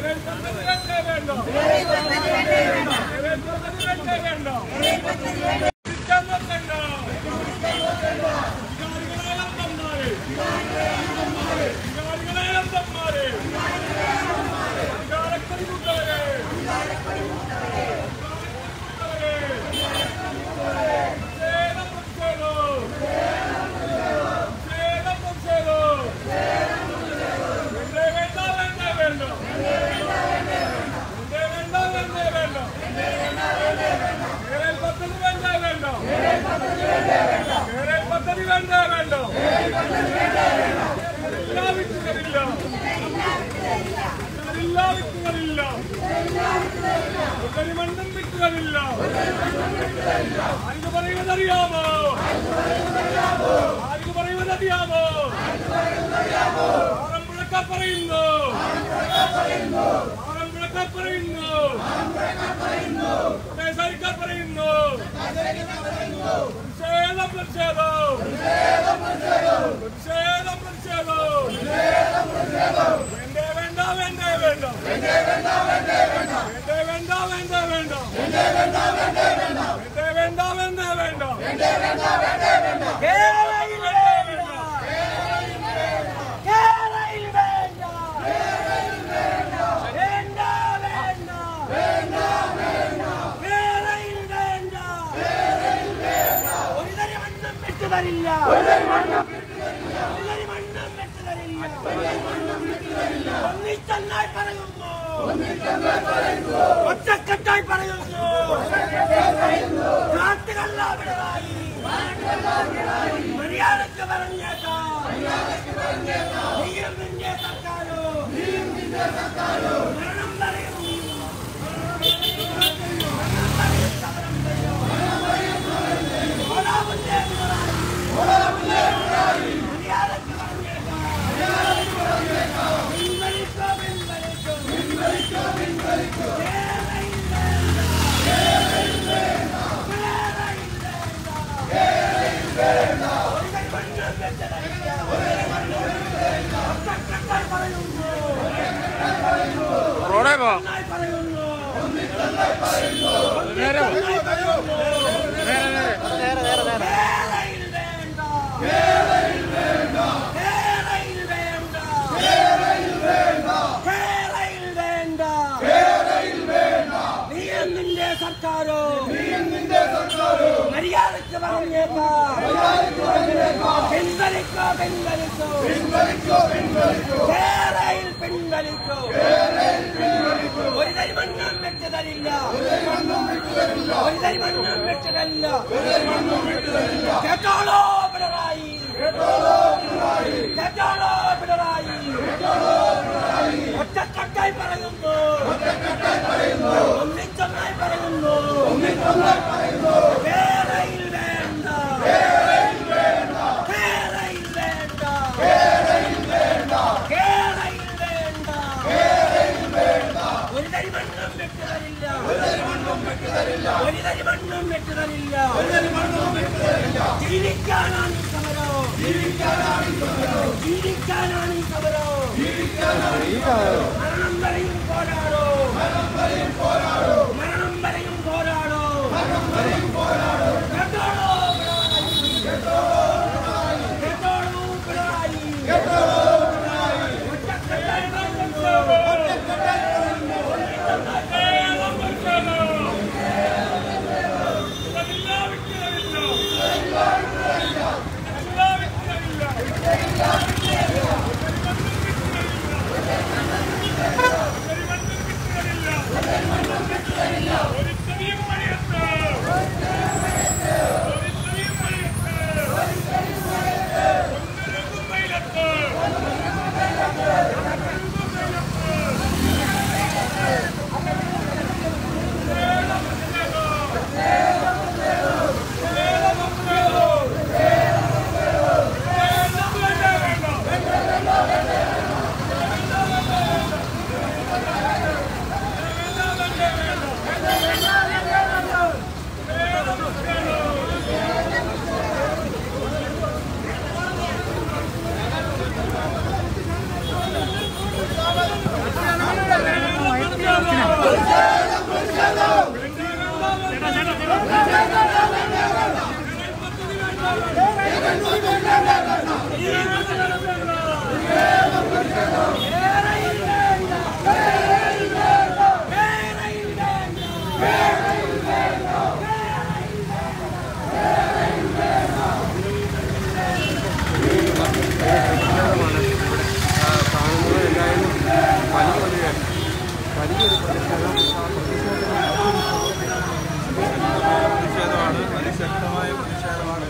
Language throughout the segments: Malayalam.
പദ്ധതി വേണ്ട വേണ്ട എല്ലാ വിത്തുകളില്ല എല്ലാ വിത്തുകളില്ല ഒരു മണ്ണും വിത്തുകളില്ല ആർക്ക് പറയുന്നതറിയാമോ ആർക്ക് പറയുന്നതറിയാമോ ആറന്മുളക്കാർ പറയുന്നു ആറന്മുളക്കാർ പറയുന്നു ദേശായിക്കാർ പറയുന്നു പ്രതിഷേധം പ്രതിഷേധം പ്രതിഷേധം പ്രതിഷേധം വേണ്ടേ വേണ്ട വേണ്ടേ വേണ്ട വേണ്ടേ വേണ്ട വേണ്ടേ വേണ്ട വേണ്ടേ വേണ്ട വേണ്ടേ വേണ്ട കേരളയിൽ വേണ്ട കേരളയിൽ വേണ്ട വേണ്ട വേണ്ട കേരളയിൽ വേണ്ട ഒരു തരി മണ്ണും വിട്ടു തരില്ല ഒരു തരി മണ്ണും വിട്ടു തരില്ല ഒന്നിച്ചെന്നായി പറയുന്നു ഒറ്റക്കെട്ടായി പറയുന്നു നാട്ടുകല്ല പിണറായി മര്യാദക്ക് പറഞ്ഞേക്കാം നീയും നിന്റെ സർക്കാരോ മരണം പറയും ഓടാമുന്നേ പിണറായി. മര്യാദക്ക് പറഞ്ഞേക്കാം. പിൻവലിക്കോ, പിൻവലിക്കോ. കേരളയിൽ വേണ്ട. കേരളയിൽ വേണ്ട. ഒരു കൈ മണ്ണ് വെച്ചതല്ല. ഒറ്റക്കെട്ടായി പറയുന്നു. റോഡേ പോ ഒന്നായി പറയുന്നു. നേരെ പോ. ഒന്നായി പറയുന്നു. നേരെ നേരെ കേരളയിൽ വേണ്ട. കേരളയിൽ വേണ്ട. കേരളയിൽ വേണ്ട. നീയും നിന്റെ സർക്കാരോ മര്യാദക്ക് പറഞ്ഞേക്കാം പിൻവലിക്കോ പിൻവലിക്കോ കേരളയിൽ പിൻവലിക്കോ ഒരു തരി മണ്ണും വെച്ച് തരില്ല ഒരു തരി മണ്ണും വെച്ച് തരില്ല കേട്ടോളോ പിണറായി കേട്ടോളോ പിണറായി ഒറ്റക്കെട്ടായി പറയുന്നു ഒന്നിച്ചൊന്നായി പറയുന്നു കേരളയിൽ വേണ്ട കേരളയിൽ വേണ്ട കേരളയിൽ വേണ്ട ഒരു തരി മണ്ണും വെച്ച് തരില്ല ഒരു തരി മണ്ണും വെച്ച് തരില്ല ജീവിക്കാനാണ് ഈ സമരോ ജീവിക്കാനാണ് ഈ സമരോ മരണം വരെയും പോരാടോ മരണം വരെയും പോരാടോ കേട്ടോളൂ പിണറായി. കേട്ടോളൂ പിണറായി. ഒറ്റക്കെട്ടായി പറയുന്നു. എല്ലാ വിത്തുകളില്ല കാണുന്നത് എന്തായാലും വലിയ ഒരു വലിയൊരു പ്രതിഷേധമാണ് അതിശക്തമായ പ്രതിഷേധമാണ്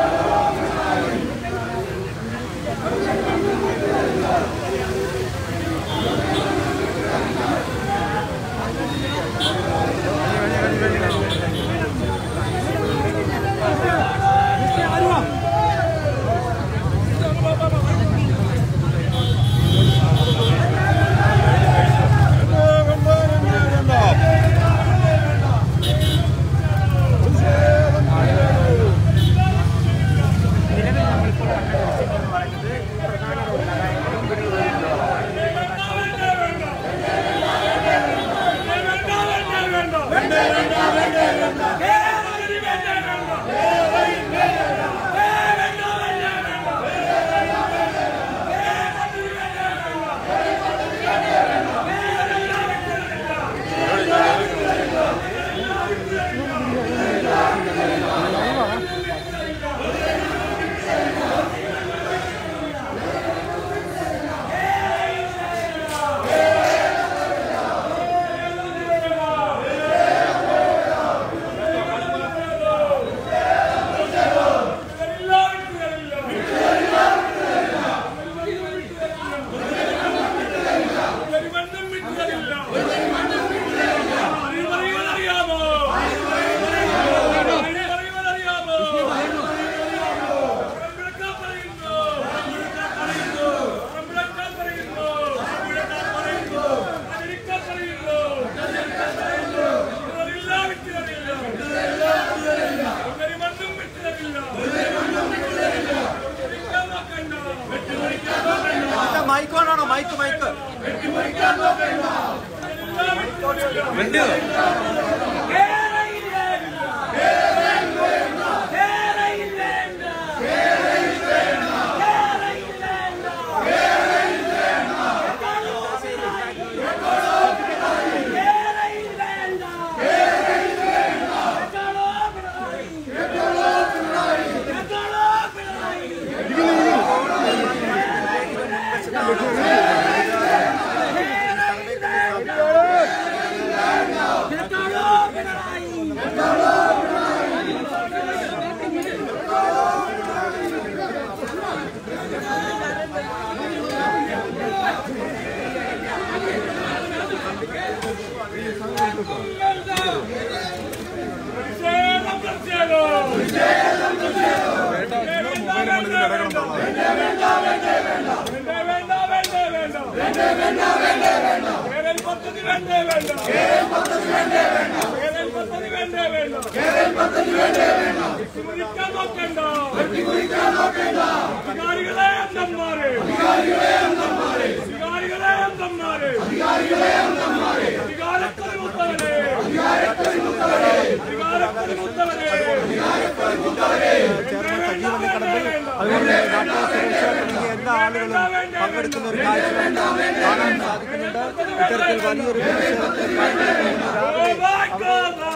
മൈക്കോണാണോ മൈക്ക് മൈക്ക് അതുകൊണ്ട് നാട്ടിലെ സുരക്ഷ തുടങ്ങിയ എല്ലാ ആളുകളും പങ്കെടുക്കുന്ന ഒരു കാഴ്ച കാണാൻ സാധിക്കുന്നുണ്ട് ഇത്തരത്തിൽ വലിയൊരു പ്രതിഷേധത്തിൽ രാവിലെ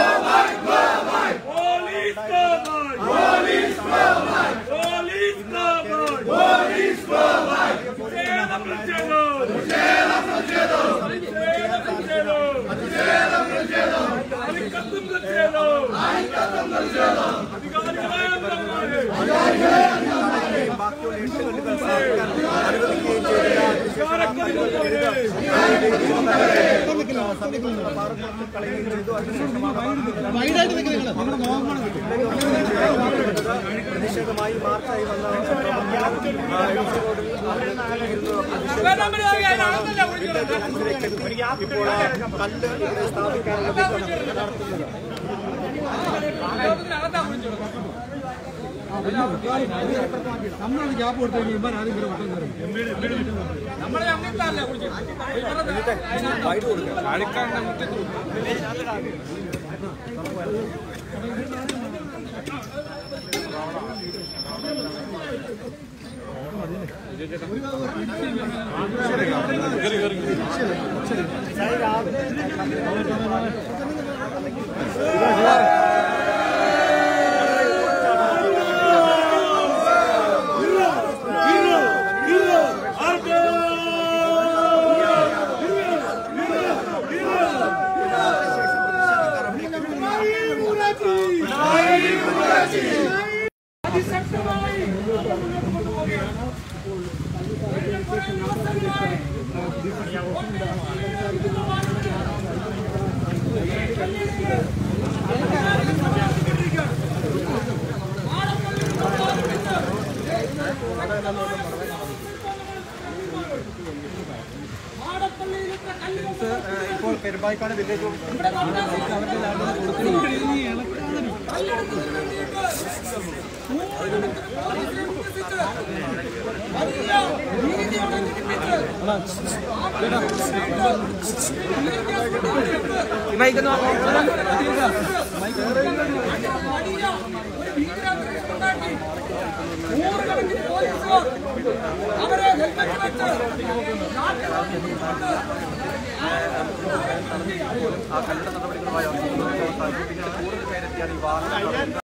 ബാക്കിയുള്ള എട്ട് കല്ലുകൾ സ്ഥാപിക്കാൻ അനുവദിക്കുകയും ചെയ്തില്ല സമീപത്തുള്ള പാറപ്പുറത്ത് കളയുകയും ചെയ്തു അതിനുശേഷമാണ് പ്രതിഷേധമായി മാർച്ചായി വന്ന ഇപ്പോൾ ആ കല്ല് ഇവിടെ സ്ഥാപിക്കാനുള്ള നീക്കം നടത്തുന്നത് നമ്മളാണ് ഗ്യാപ്പ് കൊടുത്തു കഴിയുമ്പോൾ ആദ്യം ഇവിടെ വട്ടം കയറും കാളിക്കാടിന്റെ മുറ്റത്ത് അതിശക്തമായി മുന്നോട്ട് കൊണ്ടുപോവുകയാണ് കുറെ മാസങ്ങളായി മാടപ്പള്ളിയിലിട്ട കല്ലുകൾ ഇപ്പോൾ പെരുമ്പായിക്കാട് വില്ലേജ് അവരെ ഹെൽമെറ്റ് വെച്ച് ആ കല്ലുടെ നടപടികളുമായി കൂടുതൽ പേരെത്തിയാണ് ഈ വാഹനം